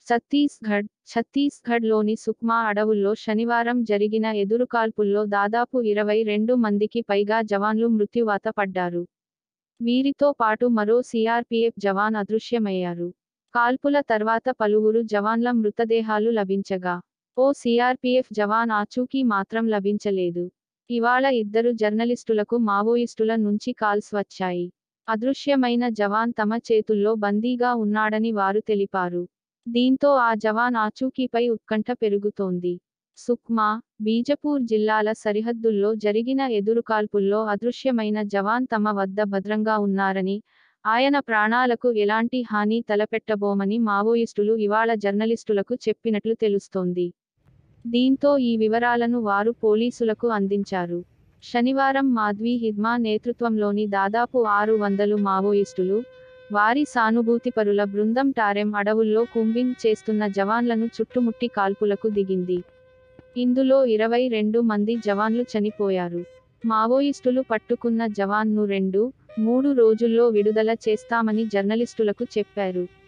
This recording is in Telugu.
ఛత్తీస్గఢ్ ఛత్తీస్గఢ్లోని సుక్మా అడవుల్లో శనివారం జరిగిన ఎదురుకాల్పుల్లో దాదాపు ఇరవై రెండు మందికి పైగా జవాన్లు మృత్యువాత పడ్డారు వీరితో పాటు మరో సీఆర్పీఎఫ్ జవాన్ అదృశ్యమయ్యారు కాల్పుల తర్వాత పలువురు జవాన్ల మృతదేహాలు లభించగా ఓ సీఆర్పీఎఫ్ జవాన్ ఆచూకీ మాత్రం లభించలేదు ఇవాళ ఇద్దరు జర్నలిస్టులకు మావోయిస్టుల నుంచి కాల్స్ వచ్చాయి అదృశ్యమైన జవాన్ తమ చేతుల్లో బందీగా ఉన్నాడని వారు తెలిపారు దీంతో ఆ జవాన్ ఆచూకీపై ఉత్కంఠ పెరుగుతోంది సుక్మా బీజపూర్ జిల్లాల సరిహద్దుల్లో జరిగిన ఎదురుకాల్పుల్లో అదృశ్యమైన జవాన్ తమ వద్ద భద్రంగా ఉన్నారని ఆయన ప్రాణాలకు ఎలాంటి హాని తలపెట్టబోమని మావోయిస్టులు ఇవాళ జర్నలిస్టులకు చెప్పినట్లు తెలుస్తోంది దీంతో ఈ వివరాలను వారు పోలీసులకు అందించారు శనివారం మాధ్వీ హిద్మా నేతృత్వంలోని దాదాపు ఆరు వందలు మావోయిస్టులు వారి సానుభూతిపరుల బృందం టారెం అడవుల్లో కుంబింగ్ చేస్తున్న జవాన్లను చుట్టుముట్టి కాల్పులకు దిగింది ఇందులో ఇరవై రెండు మంది జవాన్లు చనిపోయారు మావోయిస్టులు పట్టుకున్న జవాన్ను రెండు మూడు రోజుల్లో విడుదల చేస్తామని జర్నలిస్టులకు చెప్పారు